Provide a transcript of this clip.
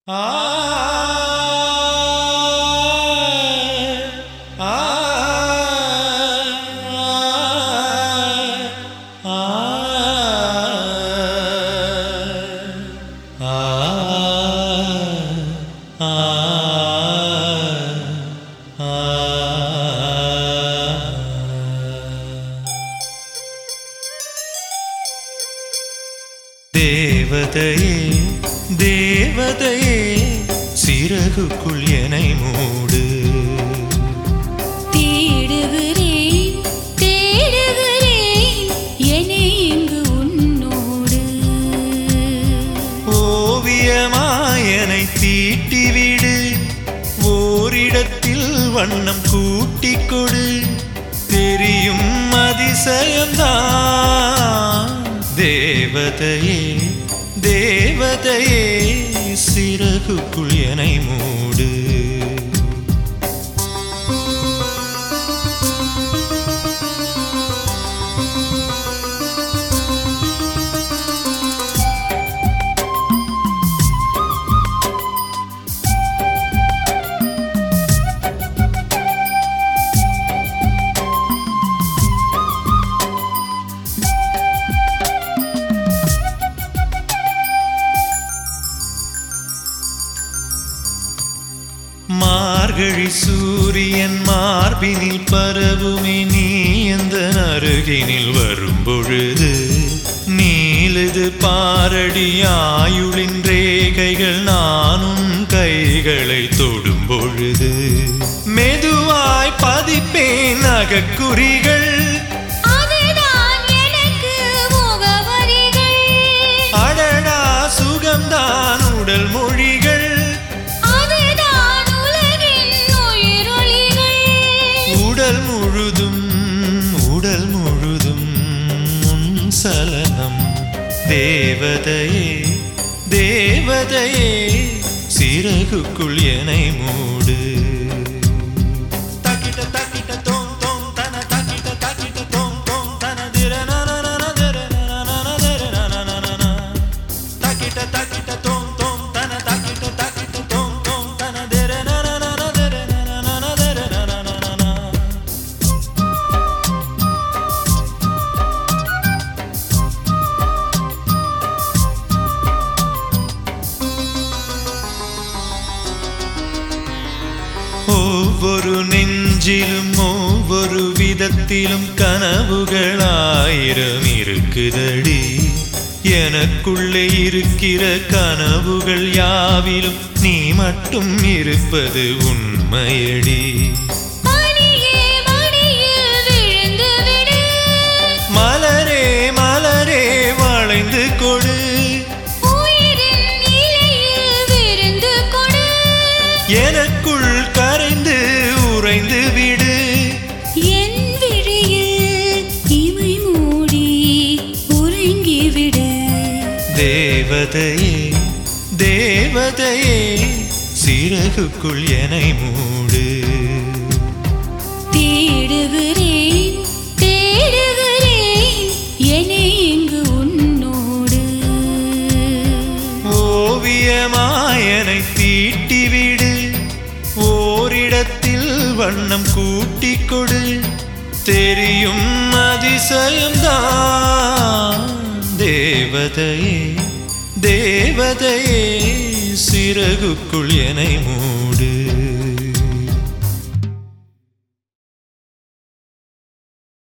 ஆ ஆ தேவதையே தேவதையே சிறகுக்குள் என்னை மூடு தேடுகிறேன் தேடுகிறேன் என்னை இங்கு உன்னோடு ஓவியமாயனை தீட்டிவிடு ஓரிடத்தில் வண்ணம் கூட்டிக் கொடு தெரியும் அதிசயம்தான் தேவதையே தேவதையே சிறகுக்குள் என்னை மூடு மார்கழி சூரியன் மார்பினில் பரவுமே நீ எந்த அருகினில் வரும் பொழுது நீலது பாரடி ஆயுளின் ரேகைகள் நானும் கைகளை தொடும் பொழுது மெதுவாய் பதிப்பேன் அகக்குறிகள் அதுதான் எனக்கு முகவரிகள் அடடா சுகம்தான் உடல் மொழிகள் அதுதான் உலகின் உயிரொளிகள் உடல் முழுதும் உடல் முழுதும் உன் சலனம் தேவதையே தேவதையே சிறகுக்குள் என்னை மூடு தக்கிட்ட தக்கிட்ட தோம் தோம் தன தக்கிட்ட தக்கிட்ட தோம் தோம் தன திர நனனன திர நனனன திர நனனன. தக்கிட்ட தக்கிட்ட தோம் தோம் தன தக்கிட்ட தக்கிட்ட தோம் தோம் தன திர நனனன திர நனனன திர நனனன. ஒவ்வொரு நெஞ்சிலும் ஒவ்வொரு விதத்திலும் கனவுகள் ஆயிரம் இருக்குதடி எனக்குள்ளே இருக்கிற கனவுகள் யாவிலும் நீ மட்டும் இருப்பது உண்மையடி மணியே மணியில் விழுந்து விடு மலரே மலரே வளைந்து கொடு உயிரின் இலையில் விருந்து கொடு எனக்குள் கரைந்து உறைந்து விடு என் விழியில் இமை மூடி உறங்கிவிடு தேவதையே தேவதையே சிறகுக்குள் என்னை மூடு தேடுகிறேன் தேடுகிறேன் என்னை இங்கு உன்னோடு ஓவியமாயனை தீட்டிவிடு ஓரிடத்தில் வண்ணம் கூட்டிக் கொடு தெரியும் அதிசயம்தான் தேவதையே தேவதையே சிறகுக்குள் என்னை மூடு